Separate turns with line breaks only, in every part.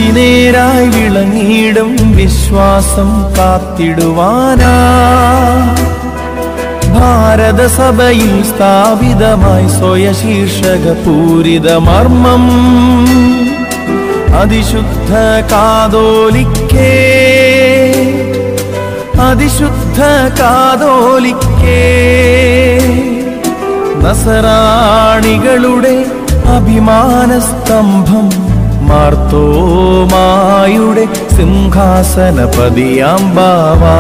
നേരായി വിളങ്ങിയിടും വിശ്വാസം കാത്തിടുവാനാ ഭാരതസഭയിൽ സ്ഥാപിതമായി സ്വയശീർഷക പൂരിത മർമ്മം അതിശുദ്ധ കാതോലിക്കേ അതിശുദ്ധ കാതോലിക്കേ നസറാണികളുടെ അഭിമാനസ്തംഭം മാർത്തോമായുടെ സിംഹാസനപതിയാം ബാവാ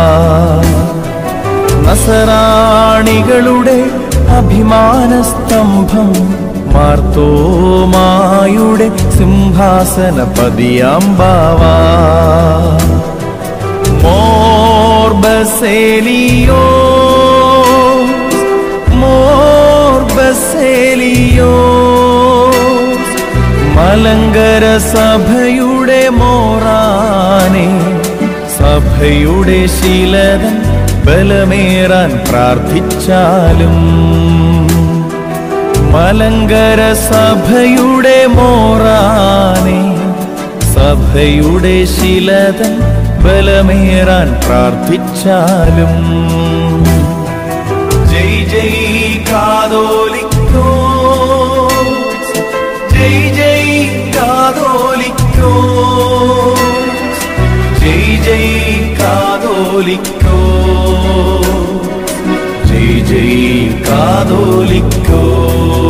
നസറാണികളുടെ അഭിമാനസ്തംഭം മാർത്തോമായുടെ സിംഹാസനപതിയാം ബാവാ മോർബസേലിയോ മോർബസേലിയോ മലങ്കര സഭയുടെ മോറാനെ സഭയുടെ ശീലതൻ ബലമേറാൻ പ്രാർത്ഥിച്ചാലും മലങ്കര സഭയുടെ മോറാനെ സഭയുടെ ശിലതൻ ബലമേറാൻ പ്രാർത്ഥിച്ചാലും ജയ് ജയ് കാതോലിക്കോ ജയ് ജയ് കാതോലിക്കോ ജയ് ജയ് കാതോലിക്കോ ജയ് ജയ് കാതോലിക്കോ